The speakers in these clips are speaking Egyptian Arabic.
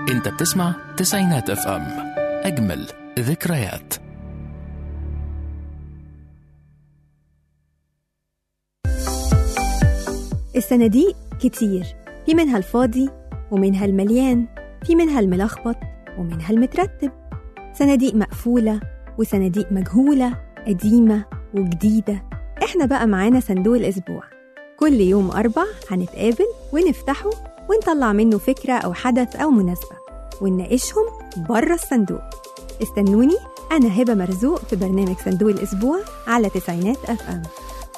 انت بتسمع تسعينات اف ام اجمل ذكريات الصناديق كتير في منها الفاضي ومنها المليان في منها الملخبط ومنها المترتب صناديق مقفولة وصناديق مجهولة قديمة وجديدة احنا بقى معانا صندوق الأسبوع كل يوم أربع هنتقابل ونفتحه ونطلع منه فكرة أو حدث أو مناسبة ونناقشهم بره الصندوق استنوني أنا هبة مرزوق في برنامج صندوق الأسبوع على تسعينات أف أم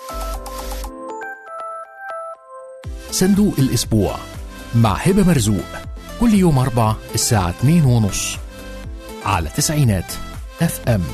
صندوق الأسبوع مع هبة مرزوق كل يوم أربع الساعة 2 ونص على تسعينات اف ام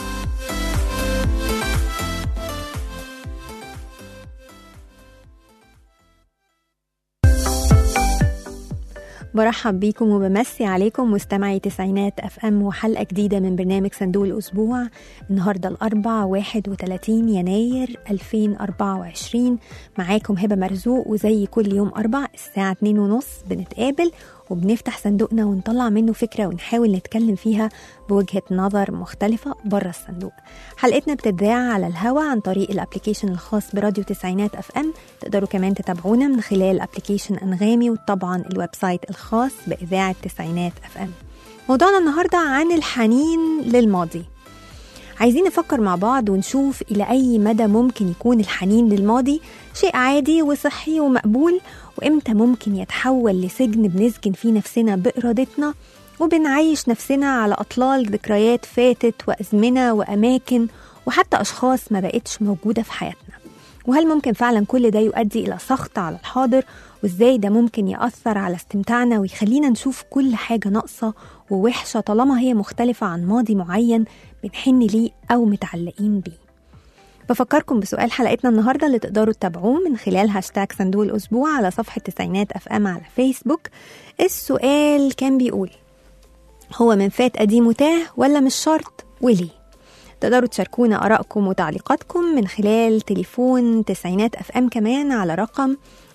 برحب بيكم وبمسي عليكم مستمعي تسعينات اف ام وحلقه جديده من برنامج صندوق الاسبوع النهارده الاربع 31 يناير 2024 معاكم هبه مرزوق وزي كل يوم اربع الساعه 2 ونص بنتقابل وبنفتح صندوقنا ونطلع منه فكره ونحاول نتكلم فيها بوجهه نظر مختلفه بره الصندوق حلقتنا بتتذاع على الهوا عن طريق الابلكيشن الخاص براديو تسعينات اف ام تقدروا كمان تتابعونا من خلال ابلكيشن انغامي وطبعا الويب سايت الخاص باذاعه تسعينات اف ام موضوعنا النهارده عن الحنين للماضي عايزين نفكر مع بعض ونشوف إلى أي مدى ممكن يكون الحنين للماضي شيء عادي وصحي ومقبول وإمتى ممكن يتحول لسجن بنسجن فيه نفسنا بإرادتنا وبنعيش نفسنا على أطلال ذكريات فاتت وأزمنة وأماكن وحتى أشخاص ما بقتش موجودة في حياتنا وهل ممكن فعلا كل ده يؤدي إلى سخط على الحاضر وإزاي ده ممكن يأثر على استمتاعنا ويخلينا نشوف كل حاجة ناقصة ووحشة طالما هي مختلفة عن ماضي معين بنحن ليه أو متعلقين بيه بفكركم بسؤال حلقتنا النهاردة اللي تقدروا تتابعوه من خلال هاشتاج صندوق الأسبوع على صفحة تسعينات أف أم على فيسبوك السؤال كان بيقول هو من فات قديم وتاه ولا مش شرط وليه تقدروا تشاركونا آرائكم وتعليقاتكم من خلال تليفون تسعينات أف أم كمان على رقم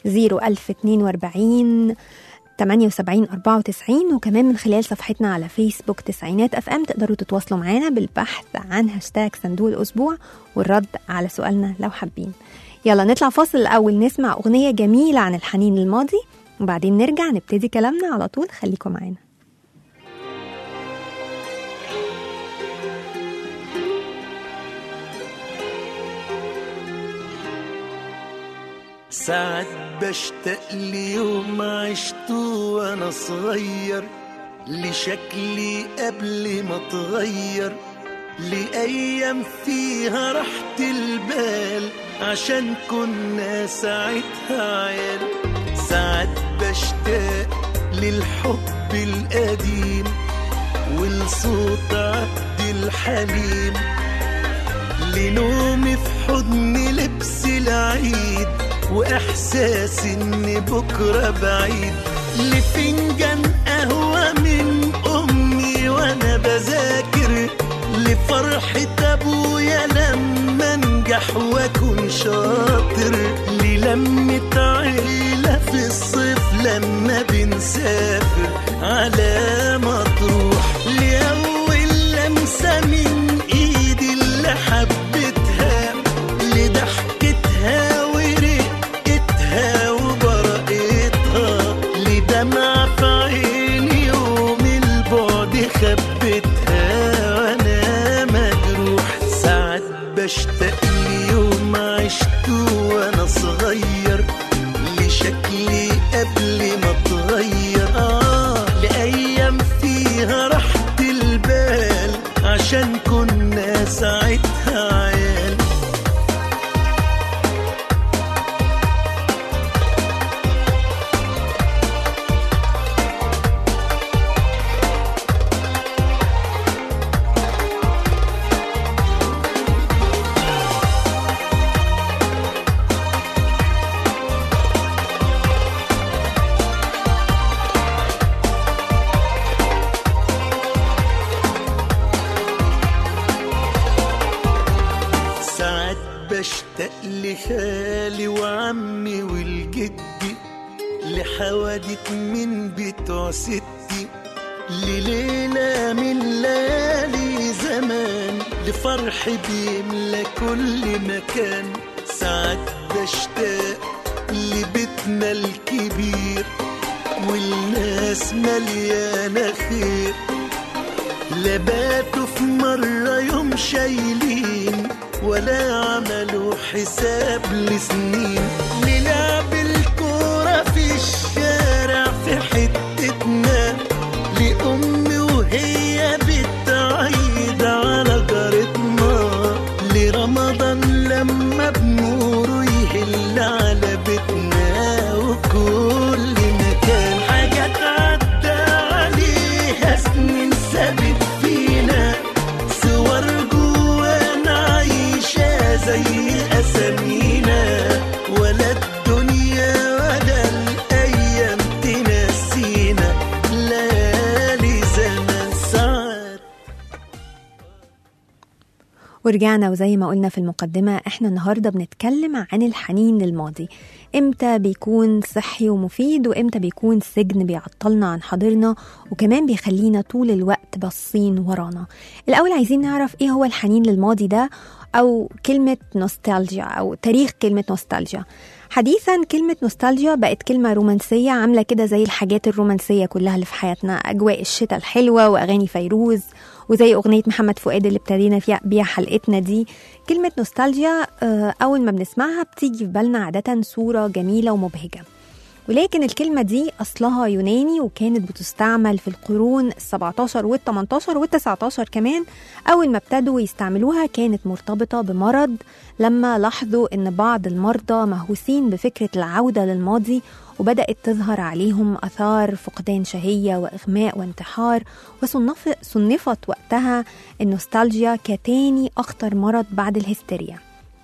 01042 78 94 وكمان من خلال صفحتنا على فيسبوك تسعينات اف ام تقدروا تتواصلوا معانا بالبحث عن هاشتاج صندوق الاسبوع والرد على سؤالنا لو حابين يلا نطلع فاصل الاول نسمع اغنيه جميله عن الحنين للماضي وبعدين نرجع نبتدي كلامنا على طول خليكم معانا ساعات بشتاق ليوم عشته وانا صغير لشكلي قبل ما اتغير لأيام فيها راحة البال عشان كنا ساعتها عيال ساعات بشتاق للحب القديم ولصوت عبد الحليم لنومي في حضن لبس العيد واحساس ان بكره بعيد لفنجان قهوه من امي وانا بذاكر لفرحه ابويا لما انجح واكون شاطر للمه عيله في الصيف لما بنسافر على مطروح لاول لمسه من ايدي اللي حبيتها لضحكتها ورقتها وبرقتها لدمع في عيني يوم البعد خبتها وانا مجروح ساعات بشتاق ليوم عشته وانا صغير لشكلي قبل ما اتغير اه لايام فيها راحة البال عشان كنا ساعتها عيال ساعات بشتاق لخالي وعمي والجدي لحوادث من بتوع ستي لليلة من ليالي زمان لفرح بيملى كل مكان ساعات بشتاق لبيتنا الكبير والناس مليانة خير لا باتوا في مرة يوم شايلين ولا عملوا حساب لسنين نلعب الكورة في الشارع في حتتنا لأمي وهي بتعيد على جارتنا لرمضان لما بنوره يهل على بيتنا وكل مكان حاجات عدى عليها سنين ثابت فينا صور جوانا عايشة زي أسامينا ولا الدنيا ولا الأيام تنسينا ليالي زمان ساعات ورجعنا وزي ما قلنا في المقدمة احنا النهاردة بنتكلم عن الحنين للماضي امتى بيكون صحي ومفيد وامتى بيكون سجن بيعطلنا عن حاضرنا وكمان بيخلينا طول الوقت باصين ورانا الأول عايزين نعرف ايه هو الحنين للماضي ده أو كلمة نوستالجيا أو تاريخ كلمة نوستالجيا حديثا كلمة نوستالجيا بقت كلمة رومانسية عاملة كده زي الحاجات الرومانسية كلها اللي في حياتنا أجواء الشتاء الحلوة وأغاني فيروز وزي أغنية محمد فؤاد اللي ابتدينا فيها بيها حلقتنا دي كلمة نوستالجيا آه، أول ما بنسمعها بتيجي في بالنا عادة صورة جميلة ومبهجة ولكن الكلمة دي أصلها يوناني وكانت بتستعمل في القرون ال17 وال18 وال19 كمان أول ما ابتدوا يستعملوها كانت مرتبطة بمرض لما لاحظوا إن بعض المرضى مهووسين بفكرة العودة للماضي وبدأت تظهر عليهم أثار فقدان شهية وإغماء وانتحار وصنف صنفت وقتها النوستالجيا كتاني أخطر مرض بعد الهستيريا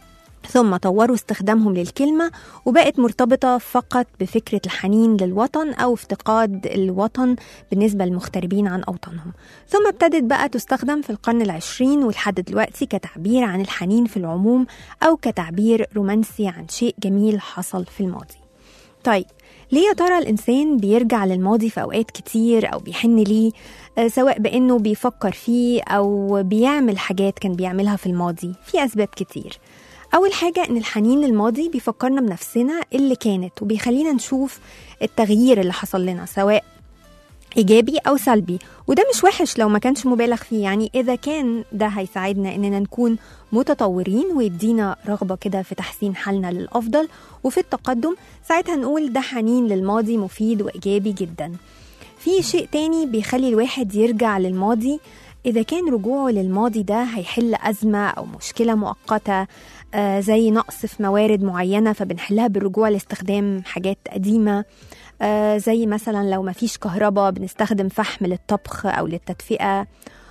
ثم طوروا استخدامهم للكلمة وبقت مرتبطة فقط بفكرة الحنين للوطن أو افتقاد الوطن بالنسبة للمغتربين عن أوطانهم ثم ابتدت بقى تستخدم في القرن العشرين ولحد دلوقتي كتعبير عن الحنين في العموم أو كتعبير رومانسي عن شيء جميل حصل في الماضي طيب ليه يا ترى الإنسان بيرجع للماضي في أوقات كتير أو بيحن ليه آه، سواء بأنه بيفكر فيه أو بيعمل حاجات كان بيعملها في الماضي في أسباب كتير أول حاجة إن الحنين للماضي بيفكرنا بنفسنا اللي كانت وبيخلينا نشوف التغيير اللي حصل لنا سواء إيجابي أو سلبي وده مش وحش لو ما كانش مبالغ فيه يعني إذا كان ده هيساعدنا إننا نكون متطورين ويدينا رغبة كده في تحسين حالنا للأفضل وفي التقدم ساعتها نقول ده حنين للماضي مفيد وإيجابي جدا في شيء تاني بيخلي الواحد يرجع للماضي إذا كان رجوعه للماضي ده هيحل أزمة أو مشكلة مؤقتة آه زي نقص في موارد معينة فبنحلها بالرجوع لاستخدام حاجات قديمة آه زي مثلا لو مفيش كهرباء بنستخدم فحم للطبخ أو للتدفئة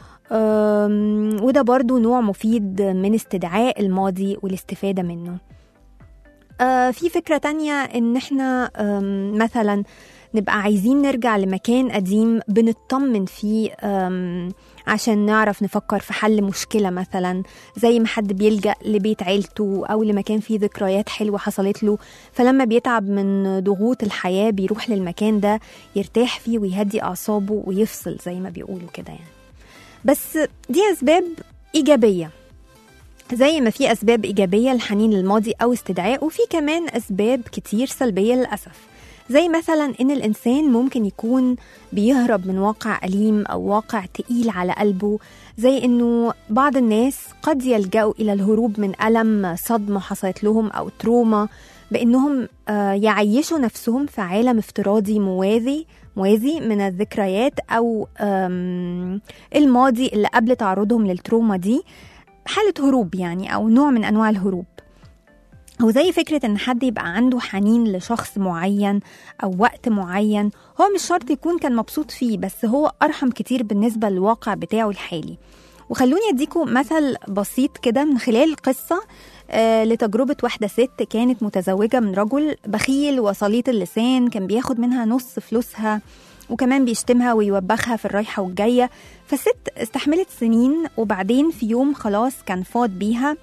آم، وده برضو نوع مفيد من استدعاء الماضي والاستفادة منه آه، في فكرة تانية إن إحنا آم، مثلا نبقى عايزين نرجع لمكان قديم بنطمن فيه آم، عشان نعرف نفكر في حل مشكلة مثلا زي ما حد بيلجأ لبيت عيلته أو لمكان فيه ذكريات حلوة حصلت له فلما بيتعب من ضغوط الحياة بيروح للمكان ده يرتاح فيه ويهدي أعصابه ويفصل زي ما بيقولوا كده يعني بس دي أسباب إيجابية زي ما في أسباب إيجابية للحنين للماضي أو استدعائه في كمان أسباب كتير سلبية للأسف زي مثلا إن الإنسان ممكن يكون بيهرب من واقع أليم أو واقع تقيل على قلبه زي إنه بعض الناس قد يلجأوا إلى الهروب من ألم صدمة حصلت لهم أو تروما بإنهم آه، يعيشوا نفسهم في عالم افتراضي موازي موازي من الذكريات أو آم، الماضي اللي قبل تعرضهم للتروما دي حالة هروب يعني أو نوع من أنواع الهروب هو زي فكرة إن حد يبقى عنده حنين لشخص معين أو وقت معين هو مش شرط يكون كان مبسوط فيه بس هو أرحم كتير بالنسبة للواقع بتاعه الحالي وخلوني أديكم مثل بسيط كده من خلال قصة آه لتجربة واحدة ست كانت متزوجة من رجل بخيل وسليط اللسان كان بياخد منها نص فلوسها وكمان بيشتمها ويوبخها في الرايحة والجاية فالست استحملت سنين وبعدين في يوم خلاص كان فاض بيها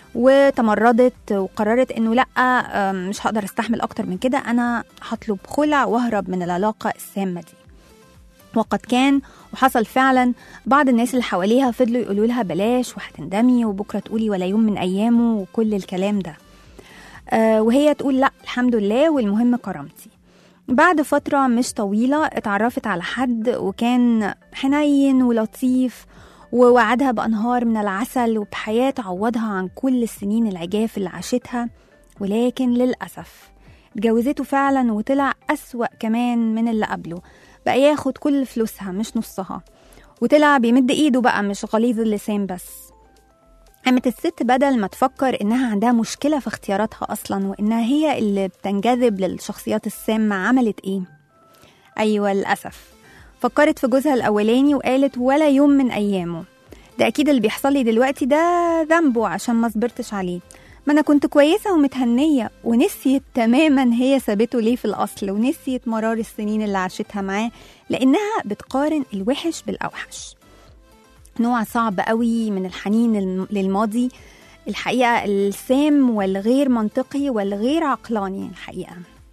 وتمردت وقررت انه لا آم، مش هقدر استحمل اكتر من كده انا هطلب خلع واهرب من العلاقه السامه دي وقد كان وحصل فعلا بعض الناس اللي حواليها فضلوا يقولوا لها بلاش وهتندمي وبكره تقولي ولا يوم من ايامه وكل الكلام ده آه وهي تقول لا الحمد لله والمهم كرامتي بعد فترة مش طويلة اتعرفت على حد وكان حنين ولطيف ووعدها بأنهار من العسل وبحياة تعوضها عن كل السنين العجاف اللي عاشتها ولكن للأسف اتجوزته فعلا وطلع أسوأ كمان من اللي قبله بقى ياخد كل فلوسها مش نصها وطلع بيمد ايده بقى مش غليظ اللسان بس قامت الست بدل ما تفكر انها عندها مشكلة في اختياراتها اصلا وانها هي اللي بتنجذب للشخصيات السامة عملت ايه؟ ايوه للأسف فكرت في جوزها الاولاني وقالت ولا يوم من ايامه ده اكيد اللي بيحصل لي دلوقتي ده ذنبه عشان ما صبرتش عليه ما انا كنت كويسة ومتهنية ونسيت تماما هي سابته ليه في الاصل ونسيت مرار السنين اللي عاشتها معاه لانها بتقارن الوحش بالاوحش نوع صعب قوي من الحنين الم- للماضي الحقيقة السام والغير منطقي والغير عقلاني الحقيقة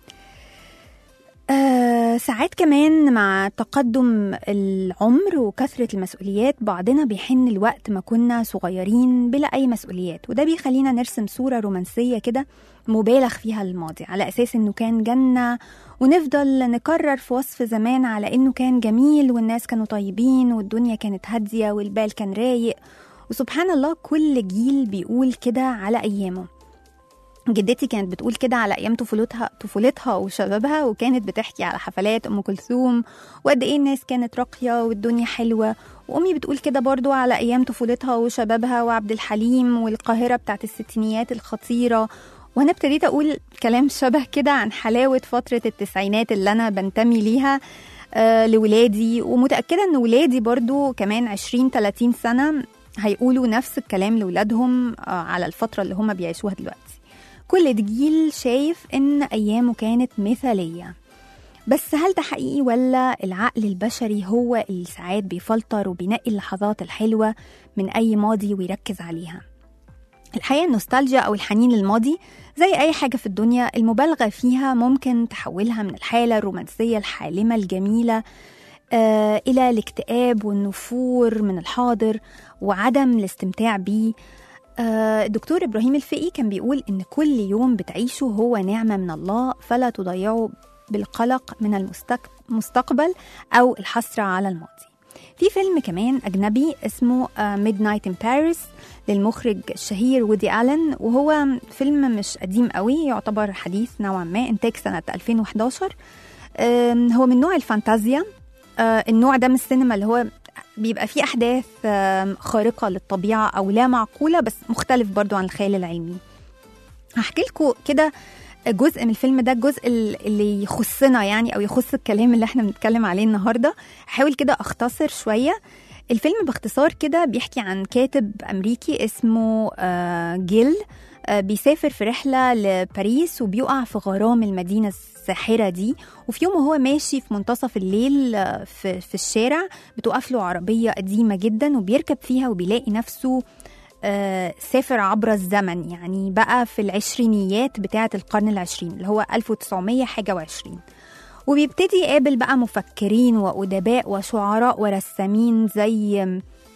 آه ساعات كمان مع تقدم العمر وكثرة المسؤوليات بعضنا بيحن الوقت ما كنا صغيرين بلا أي مسؤوليات وده بيخلينا نرسم صورة رومانسية كده مبالغ فيها الماضي على أساس إنه كان جنة ونفضل نكرر في وصف زمان على إنه كان جميل والناس كانوا طيبين والدنيا كانت هادية والبال كان رايق وسبحان الله كل جيل بيقول كده على أيامه جدتي كانت بتقول كده على ايام طفولتها طفولتها وشبابها وكانت بتحكي على حفلات ام كلثوم وقد ايه الناس كانت راقيه والدنيا حلوه وامي بتقول كده برضو على ايام طفولتها وشبابها وعبد الحليم والقاهره بتاعت الستينيات الخطيره وانا ابتديت اقول كلام شبه كده عن حلاوه فتره التسعينات اللي انا بنتمي ليها آه لولادي ومتاكده ان ولادي برضو كمان 20 30 سنه هيقولوا نفس الكلام لولادهم آه على الفتره اللي هم بيعيشوها دلوقتي كل جيل شايف ان ايامه كانت مثاليه بس هل ده حقيقي ولا العقل البشري هو اللي ساعات بيفلتر وبينقي اللحظات الحلوه من اي ماضي ويركز عليها الحقيقه النوستالجيا او الحنين للماضي زي اي حاجه في الدنيا المبالغه فيها ممكن تحولها من الحاله الرومانسيه الحالمه الجميله آه الى الاكتئاب والنفور من الحاضر وعدم الاستمتاع بيه آه، الدكتور إبراهيم الفقي كان بيقول إن كل يوم بتعيشه هو نعمة من الله فلا تضيعه بالقلق من المستقبل أو الحسرة على الماضي في فيلم كمان أجنبي اسمه ميد نايت إن باريس للمخرج الشهير وودي ألن وهو فيلم مش قديم قوي يعتبر حديث نوعا ما إنتاج سنة 2011 آم، هو من نوع الفانتازيا آه، النوع ده من السينما اللي هو بيبقى فيه أحداث آم، خارقة للطبيعة أو لا معقولة بس مختلف برضو عن الخيال العلمي هحكي لكم كده جزء من الفيلم ده الجزء ال- اللي يخصنا يعني أو يخص الكلام اللي احنا بنتكلم عليه النهاردة هحاول كده أختصر شوية الفيلم باختصار كده بيحكي عن كاتب أمريكي اسمه آه، جيل آه، بيسافر في رحلة لباريس وبيقع في غرام المدينة الساحرة دي وفي يوم وهو ماشي في منتصف الليل آه، في, في الشارع بتوقف له عربية قديمة جدا وبيركب فيها وبيلاقي نفسه آه، سافر عبر الزمن يعني بقى في العشرينيات بتاعة القرن العشرين اللي هو 1900 حاجة وعشرين وبيبتدي يقابل بقى مفكرين وأدباء وشعراء ورسامين زي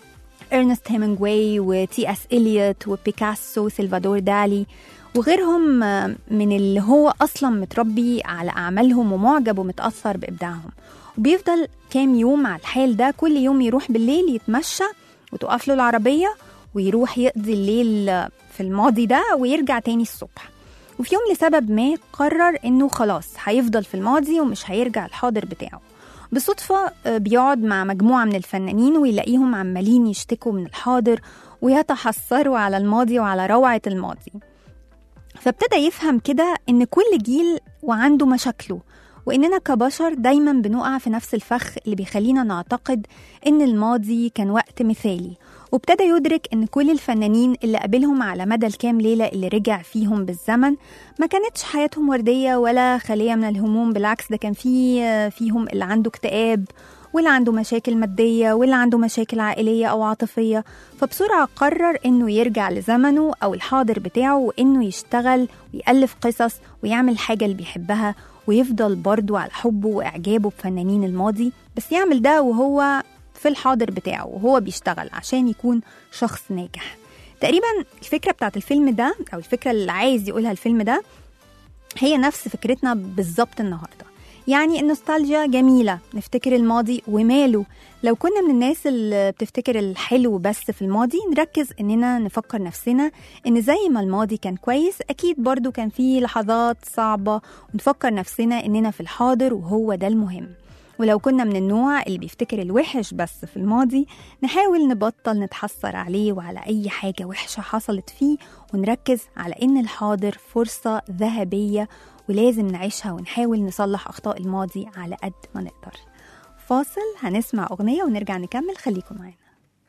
إرنست هيمنجواي وتي اس إليوت وبيكاسو سلفادور دالي وغيرهم آه، من اللي هو أصلا متربي على أعمالهم ومعجب ومتأثر بإبداعهم وبيفضل كام يوم على الحال ده كل يوم يروح بالليل يتمشى وتقف له العربية ويروح يقضي الليل في الماضي ده ويرجع تاني الصبح وفي يوم لسبب ما قرر انه خلاص هيفضل في الماضي ومش هيرجع الحاضر بتاعه بالصدفة آه، بيقعد مع مجموعة من الفنانين ويلاقيهم عمالين يشتكوا من الحاضر ويتحسروا على الماضي وعلى روعة الماضي فابتدى يفهم كده ان كل جيل وعنده مشاكله واننا كبشر دايما بنقع في نفس الفخ اللي بيخلينا نعتقد ان الماضي كان وقت مثالي وابتدى يدرك ان كل الفنانين اللي قابلهم على مدى الكام ليلة اللي رجع فيهم بالزمن ما كانتش حياتهم وردية ولا خالية من الهموم بالعكس ده كان في فيهم اللي عنده اكتئاب واللي عنده مشاكل مادية واللي عنده مشاكل عائلية أو عاطفية فبسرعة قرر إنه يرجع لزمنه أو الحاضر بتاعه وإنه يشتغل ويألف قصص ويعمل حاجة اللي بيحبها ويفضل برضه على حبه وإعجابه بفنانين الماضي بس يعمل ده وهو في الحاضر بتاعه وهو بيشتغل عشان يكون شخص ناجح تقريبا الفكرة بتاعت الفيلم ده أو الفكرة اللي عايز يقولها الفيلم ده هي نفس فكرتنا بالظبط النهارده يعني النوستالجيا جميلة نفتكر الماضي وماله لو كنا من الناس اللي بتفتكر الحلو بس في الماضي نركز إننا نفكر نفسنا إن زي ما الماضي كان كويس أكيد برضو كان فيه لحظات صعبة ونفكر نفسنا إننا في الحاضر وهو ده المهم ولو كنا من النوع اللي بيفتكر الوحش بس في الماضي نحاول نبطل نتحسر عليه وعلى أي حاجة وحشة حصلت فيه ونركز على إن الحاضر فرصة ذهبية ولازم نعيشها ونحاول نصلح أخطاء الماضي على قد ما نقدر فاصل هنسمع أغنية ونرجع نكمل خليكم معانا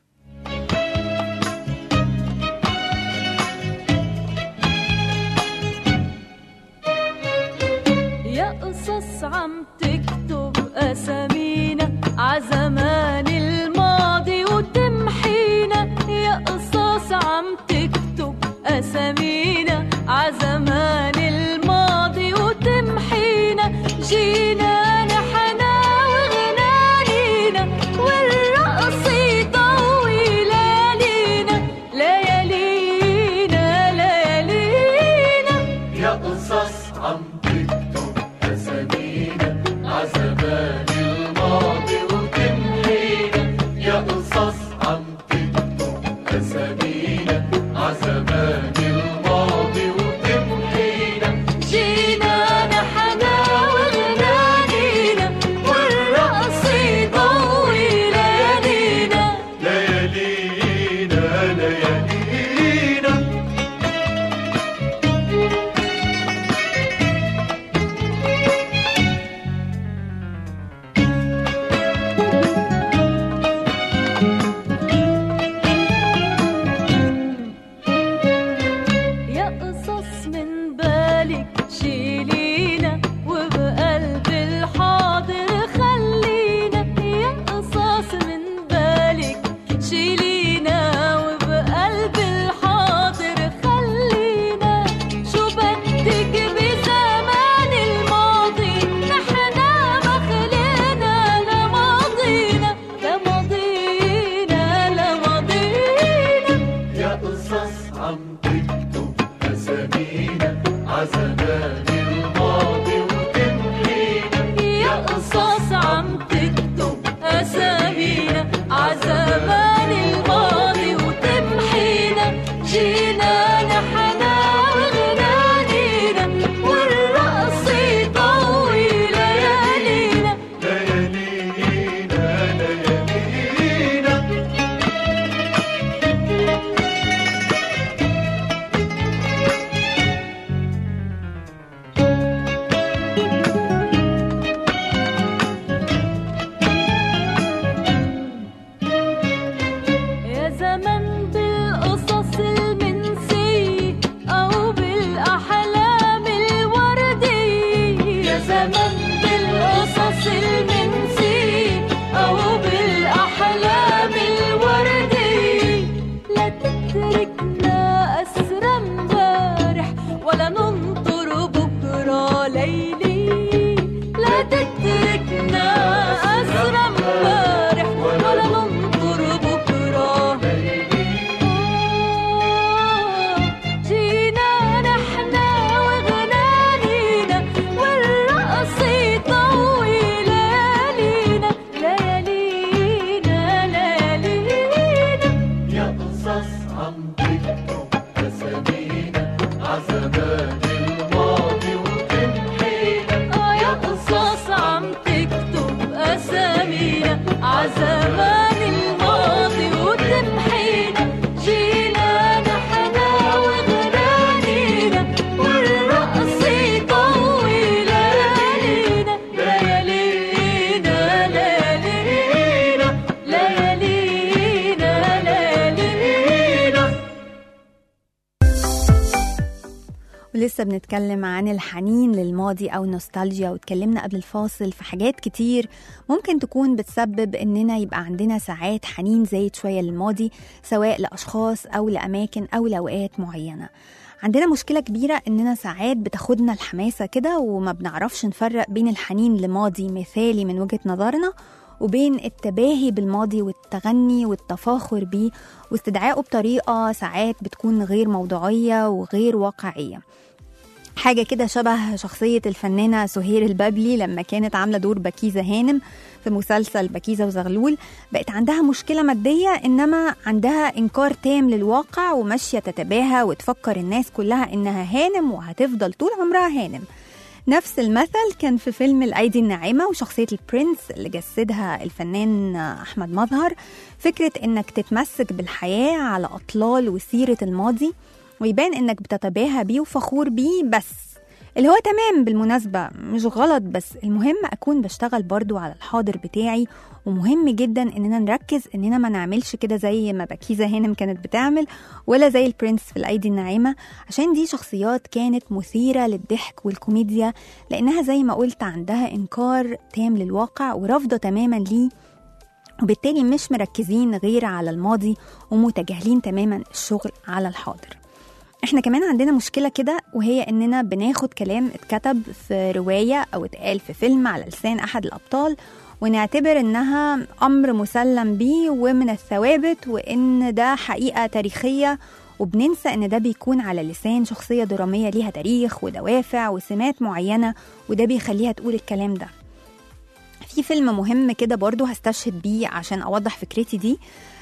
يا قصص عم تكتب أسامينا عزمان الماضي وتمحينا يا قصص عم تكتب أسامينا عزمان الماضي وتمحينا جينا نحنا وغنانينا والرقص يضوي ليالينا ليالينا ليالينا يا قصص عم تكتب أسامينا عزمان الماضي وتمحينا يا قصص عم تكتب أسامينا عزمان الماضي وتمحينا جينا نحنا وغنانينا والرقص يضوي ليالينا ليالينا ليالينا يا قصص من بالك شيلينا وبقلب الحاضر خلينا يا قصص من بالك شيلينا وبقلب الحاضر خلينا شو بدك بزمان الماضي نحنا ما خلينا لماضينا لماضينا لماضينا يا قصص عم تكتب أسامينا عزمان الماضي وتمحينا يا قصص عم تكتب أسامينا عزمان الماضي وتمحينا جينا نحنا وغنانينا والرقص يضوي ليالينا ليالينا ليالينا يا زمن بالقصص المنسية أو بالأحلام الوردية يا زمن بالقصص المنسية أو بالأحلام الوردية لا تتركنا أسرى امبارح ولا ننطر بكرة ليلي لا تتركنا أسرى امبارح ولا ننطر بكرة جينا نحنا وغنانينا والرقص يطوي ليالينا ولسه بنتكلم عن الحنين للماضي أو النوستالجيا واتكلمنا قبل الفاصل في حاجات كتير ممكن تكون بتسبب إننا يبقى عندنا ساعات حنين زايد شوية للماضي سواء لأشخاص أو لأماكن أو لأوقات معينة عندنا مشكلة كبيرة إننا ساعات بتاخدنا الحماسة كده وما بنعرفش نفرق بين الحنين لماضي مثالي من وجهة نظرنا وبين التباهي بالماضي والتغني والتفاخر بيه واستدعائه بطريقة ساعات بتكون غير موضوعية وغير واقعية حاجة كده شبه شخصية الفنانة سهير البابلي لما كانت عاملة دور بكيزة هانم في مسلسل بكيزة وزغلول بقت عندها مشكلة مادية إنما عندها إنكار تام للواقع وماشية تتباهى وتفكر الناس كلها إنها هانم وهتفضل طول عمرها هانم نفس المثل كان في فيلم الأيدي الناعمة وشخصية البرنس اللي جسدها الفنان أحمد مظهر فكرة إنك تتمسك بالحياة على أطلال وسيرة الماضي ويبان إنك بتتباهى بيه وفخور بيه بس اللي هو تمام بالمناسبة مش غلط بس المهم أكون بشتغل برضو على الحاضر بتاعي ومهم جدا إننا نركز إننا ما نعملش كده زي ما بكيزة هانم كانت بتعمل ولا زي البرنس في الأيدي الناعمة عشان دي شخصيات كانت مثيرة للضحك والكوميديا لأنها زي ما قلت عندها إنكار تام للواقع ورافضة تماما ليه وبالتالي مش مركزين غير على الماضي ومتجاهلين تماما الشغل على الحاضر احنا كمان عندنا مشكلة كده وهي اننا بناخد كلام اتكتب في رواية او اتقال في فيلم على لسان احد الابطال ونعتبر انها امر مسلم بيه ومن الثوابت وان ده حقيقة تاريخية وبننسى ان ده بيكون على لسان شخصية درامية ليها تاريخ ودوافع وسمات معينة وده بيخليها تقول الكلام ده في فيلم مهم كده برضو هستشهد بيه عشان اوضح فكرتي دي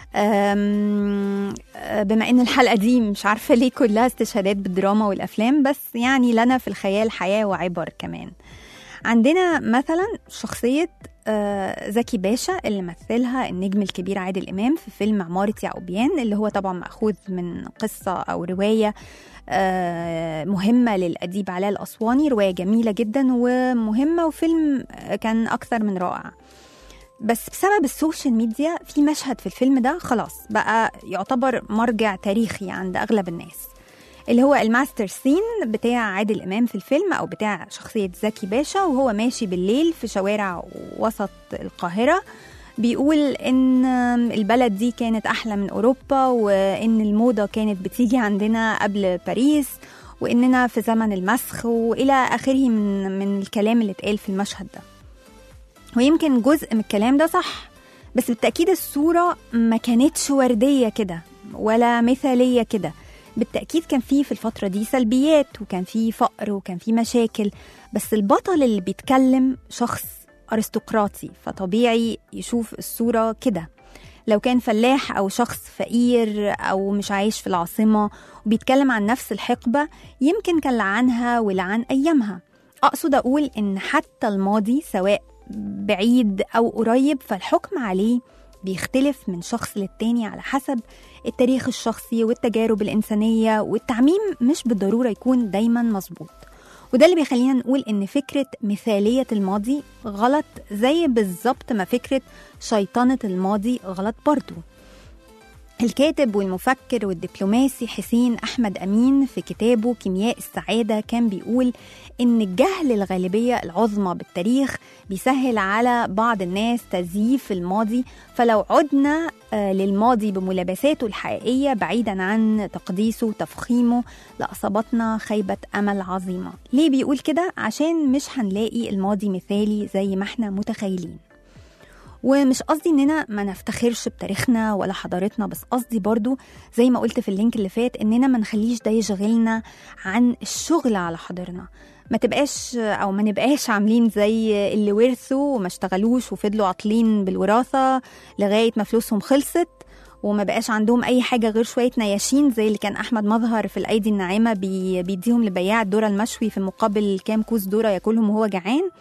أم، أه، بما ان الحلقه دي مش عارفه ليه كلها استشهادات بالدراما والافلام بس يعني لنا في الخيال حياه وعبر كمان عندنا مثلا شخصيه آه، زكي باشا اللي مثلها النجم الكبير عادل امام في فيلم عماره يعقوبيان اللي هو طبعا ماخوذ من قصه او روايه آه، مهمه للاديب علاء الاسواني روايه جميله جدا ومهمه وفيلم آه، كان اكثر من رائع بس بسبب السوشيال ميديا في مشهد في الفيلم ده خلاص بقى يعتبر مرجع تاريخي عند اغلب الناس اللي هو الماستر سين بتاع عادل امام في الفيلم او بتاع شخصيه زكي باشا وهو ماشي بالليل في شوارع وسط القاهره بيقول ان البلد دي كانت احلى من اوروبا وان الموضه كانت بتيجي عندنا قبل باريس واننا في زمن المسخ والى اخره من من الكلام اللي اتقال في المشهد ده ويمكن جزء من الكلام ده صح بس بالتأكيد الصورة ما كانتش وردية كده ولا مثالية كده بالتأكيد كان فيه في الفترة دي سلبيات وكان فيه فقر وكان فيه مشاكل بس البطل اللي بيتكلم شخص أرستقراطي فطبيعي يشوف الصورة كده لو كان فلاح أو شخص فقير أو مش عايش في العاصمة وبيتكلم عن نفس الحقبة يمكن كان لعنها ولعن أيامها أقصد أقول إن حتى الماضي سواء بعيد أو قريب فالحكم عليه بيختلف من شخص للتاني على حسب التاريخ الشخصي والتجارب الإنسانية والتعميم مش بالضرورة يكون دايما مظبوط وده اللي بيخلينا نقول إن فكرة مثالية الماضي غلط زي بالظبط ما فكرة شيطنة الماضي غلط برضو الكاتب والمفكر والدبلوماسي حسين أحمد أمين في كتابه كيمياء السعادة كان بيقول إن الجهل الغالبية العظمى بالتاريخ بيسهل على بعض الناس تزييف الماضي فلو عدنا آه، للماضي بملابساته الحقيقية بعيدا عن تقديسه وتفخيمه لأصابتنا خيبة أمل عظيمة ليه بيقول كده؟ عشان مش هنلاقي الماضي مثالي زي ما احنا متخيلين ومش قصدي اننا ما نفتخرش بتاريخنا ولا حضارتنا بس قصدي برضو زي ما قلت في اللينك اللي فات اننا ما نخليش ده يشغلنا عن الشغل على حاضرنا ما تبقاش او ما نبقاش عاملين زي اللي ورثوا وما اشتغلوش وفضلوا عاطلين بالوراثه لغايه ما فلوسهم خلصت وما بقاش عندهم اي حاجه غير شويه نياشين زي اللي كان احمد مظهر في الايدي الناعمه بي بيديهم لبياع الذره المشوي في مقابل كام كوز ذره ياكلهم وهو جعان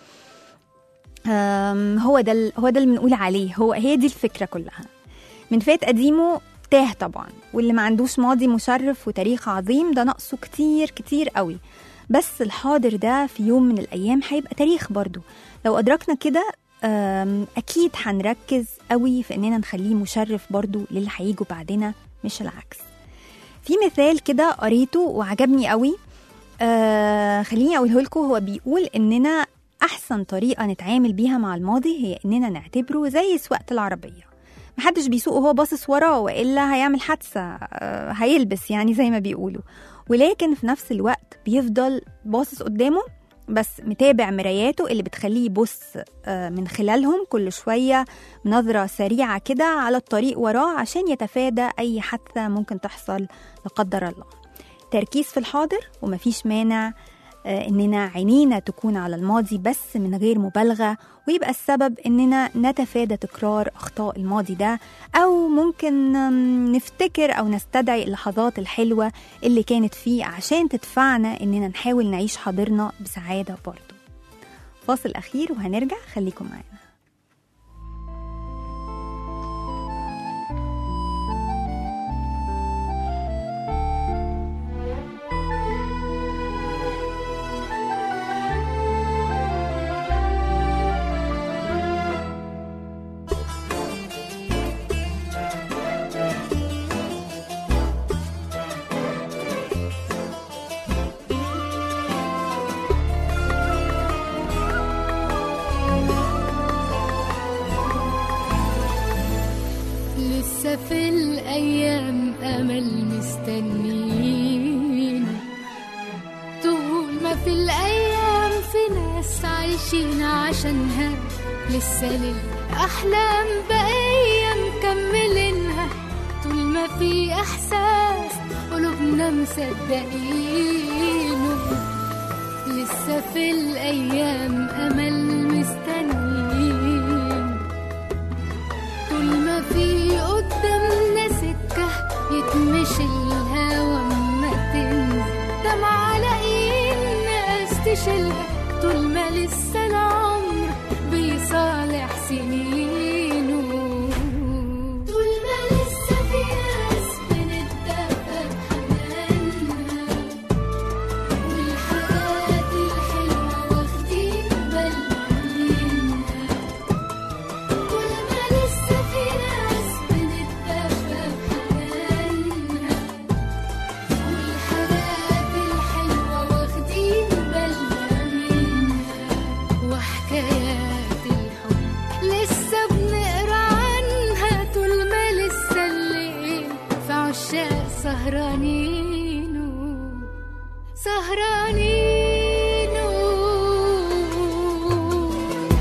أم، هو ده ال- هو ده اللي بنقول عليه هو هي دي الفكره كلها من فات قديمه تاه طبعا واللي ما عندوش ماضي مشرف وتاريخ عظيم ده ناقصه كتير كتير قوي بس الحاضر ده في يوم من الايام هيبقى تاريخ برضو لو ادركنا كده أم، اكيد هنركز قوي في اننا نخليه مشرف برضو للي هيجوا بعدنا مش العكس في مثال كده قريته وعجبني قوي آه خليني اقوله لكم هو بيقول اننا احسن طريقه نتعامل بيها مع الماضي هي اننا نعتبره زي سواقه العربيه محدش بيسوق وهو باصص وراه والا هيعمل حادثه آه هيلبس يعني زي ما بيقولوا ولكن في نفس الوقت بيفضل باصص قدامه بس متابع مراياته اللي بتخليه يبص آه، من خلالهم كل شوية نظرة سريعة كده على الطريق وراه عشان يتفادى أي حادثة ممكن تحصل لا قدر الله تركيز في الحاضر ومفيش مانع آه، إننا عينينا تكون على الماضي بس من غير مبالغة ويبقى السبب إننا نتفادى تكرار أخطاء الماضي ده أو ممكن آم، نفتكر أو نستدعي اللحظات الحلوة اللي كانت فيه عشان تدفعنا إننا نحاول نعيش حاضرنا بسعادة برضه فاصل أخير وهنرجع خليكم معانا لسه في الأيام أمل مستنين طول ما في الأيام في ناس عايشين عشانها لسه للأحلام بقية مكملينها طول ما في إحساس قلوبنا مصدقينه لسه في الأيام أمل مستنيين طول ما في قدامنا سكة يتمشي الهوا ما تنزل دمعة لاقيين ناس تشيلها طول ما لسه العمر بيصالح سنينه طول ما لسه في ناس بنتدفى بحنانها والحاجات الحلوة واخدين بالنا منها كل ما لسه في ناس بنتدفى بحنانها والحاجات الحلوة واخدين بالنا منها وحكايات الحب لسه بنقرا عنها طول ما لسه الليل في عشاق سهرانين سهرانين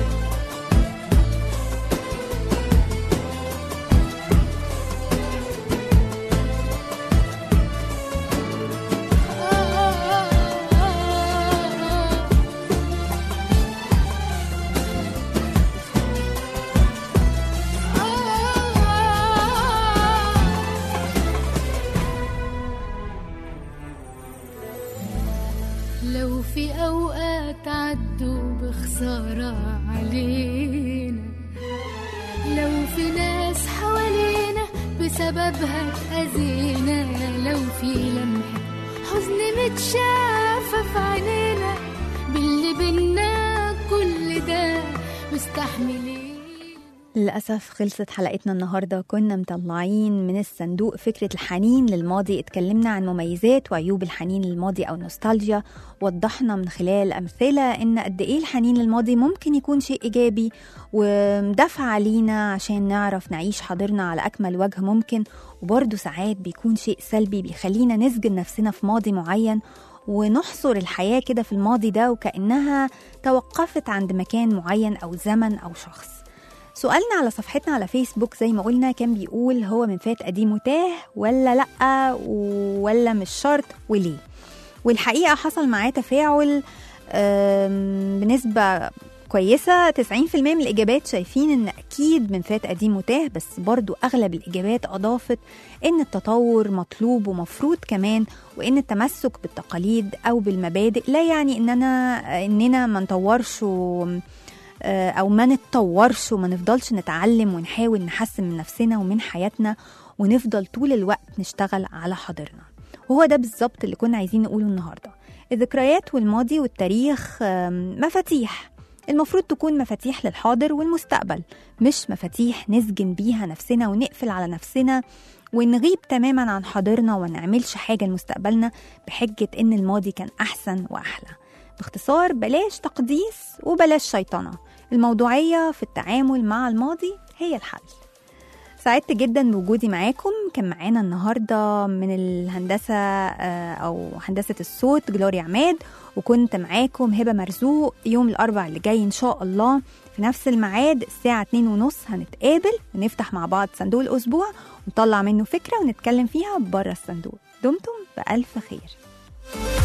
لو في أوقات عدوا بخسارة علينا لو في ناس حوالينا بسببها اتأذينا لو في لمحة حزن متشافة في عينينا باللي بينا كل ده مستحملين للأسف خلصت حلقتنا النهاردة كنا مطلعين من الصندوق فكرة الحنين للماضي اتكلمنا عن مميزات وعيوب الحنين للماضي أو النوستالجيا وضحنا من خلال أمثلة إن قد إيه الحنين للماضي ممكن يكون شيء إيجابي ودفع لينا عشان نعرف نعيش حاضرنا على أكمل وجه ممكن وبرضه ساعات بيكون شيء سلبي بيخلينا نسجن نفسنا في ماضي معين ونحصر الحياة كده في الماضي ده وكأنها توقفت عند مكان معين أو زمن أو شخص سؤالنا على صفحتنا على فيسبوك زي ما قلنا كان بيقول هو من فات قديم وتاه ولا لأ ولا مش شرط وليه والحقيقة حصل معاه تفاعل آم، بنسبة كويسة 90% من الإجابات شايفين إن أكيد من فات قديم وتاه بس برضو أغلب الإجابات أضافت إن التطور مطلوب ومفروض كمان وإن التمسك بالتقاليد أو بالمبادئ لا يعني إننا إننا ما نطورش و آه، او ما نتطورش وما نفضلش نتعلم ونحاول نحسن من نفسنا ومن حياتنا ونفضل طول الوقت نشتغل على حاضرنا وهو ده بالظبط اللي كنا عايزين نقوله النهارده الذكريات والماضي والتاريخ آم، مفاتيح المفروض تكون مفاتيح للحاضر والمستقبل مش مفاتيح نسجن بيها نفسنا ونقفل على نفسنا ونغيب تماما عن حاضرنا وما نعملش حاجة لمستقبلنا بحجة إن الماضي كان أحسن وأحلى باختصار بلاش تقديس وبلاش شيطنة الموضوعية في التعامل مع الماضي هي الحل سعدت جدا بوجودي معاكم كان معانا النهارده من الهندسه آه، او هندسه الصوت جلوريا عماد وكنت معاكم هبه مرزوق يوم الاربع اللي جاي ان شاء الله في نفس الميعاد الساعه 2 ونص هنتقابل ونفتح مع بعض صندوق الاسبوع ونطلع منه فكره ونتكلم فيها بره الصندوق دمتم بالف خير